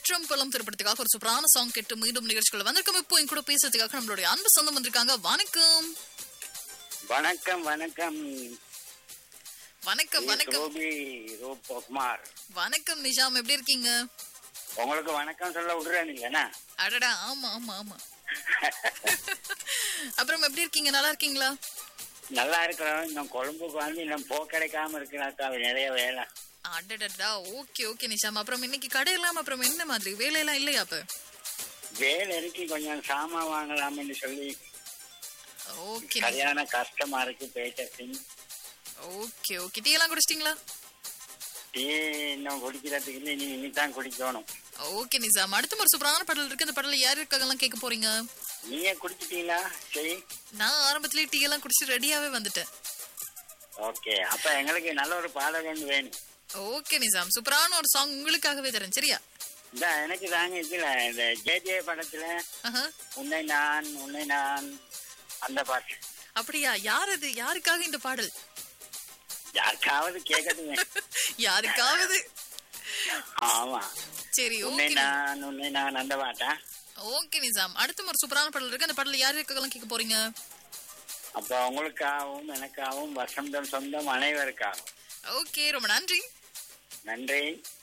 ஈற்றம்பலம் திரைப்படத்துக்காக ஒரு சூப்பரான சாங் கேட்டு மீண்டும் நிகழ்ச்சிகள் வந்திருக்கும் இப்போ என் கூட பேசுறதுக்காக நம்மளுடைய அன்பு சொந்தம் வந்திருக்காங்க வணக்கம் வணக்கம் வணக்கம் வணக்கம் வணக்கம் ரூபி ரூப்குமார் வணக்கம் நிஷாம் எப்படி இருக்கீங்க உங்களுக்கு வணக்கம் சொல்ல விடுறேன் இல்லைன்னா அடடா ஆமா ஆமா ஆமா அப்புறம் எப்படி இருக்கீங்க நல்லா இருக்கீங்களா நல்லா இருக்கிறோம் இன்னும் கொழும்புக்கு வந்து இன்னும் போ கிடைக்காம இருக்கிறாக்கா நிறைய வேலை அடடடா ஓகே ஓகே நிஷாம் அப்புறம் இன்னைக்கு கடையெல்லாம் அப்புறம் என்ன மாதிரி வேலையெல்லாம் இல்லையா அப்ப வேலை இருக்கு கொஞ்சம் சாமான் வாங்கலாம்னு சொல்லி ஓகே சரியான கஷ்டமா இருக்கு பேச்சு ஓகே ஓகே டீ எல்லாம் குடிச்சிட்டீங்களா டீ இன்னும் குடிக்கிறதுக்கு இல்லை நீ இனிதான் குடிக்கணும் ஓகே நிசாம் அடுத்த ஒரு சூப்பரான பாடல் இருக்கு அந்த பாடல யார் இருக்காங்கலாம் கேட்க போறீங்க நீங்க குடிச்சிட்டீங்களா சரி நான் ஆரம்பத்திலேயே டீ எல்லாம் குடிச்சு ரெடியாவே வந்துட்டேன் ஓகே அப்ப எங்களுக்கு நல்ல ஒரு பாடல் ஒன்று வேணும் ஓகே நிசாம் சூப்பரான ஒரு சாங் உங்களுக்காகவே தரேன் சரியா இந்த எனக்கு தாங்க இதுல இந்த ஜே ஜே படத்துல ஆஹா. உன்னை நான் உன்னை நான் அந்த பாட்டு அப்படியா யார் அது யாருக்காக இந்த பாடல் யாருக்காவது கேட்கட்டுமே யாருக்காவது ஆமா சரி உன்னை ஓகே நான் உன்னை நான் அந்த பாட்டா ஓகே நிசாம் அடுத்த ஒரு சூப்பரான பாடல் இருக்கு அந்த பாடல யார் இருக்காங்கலாம் கேட்க போறீங்க அப்ப உங்களுக்காகவும் எனக்காகவும் வசந்தம் சொந்தம் அனைவருக்காகவும் ஓகே ரொம்ப நன்றி நன்றி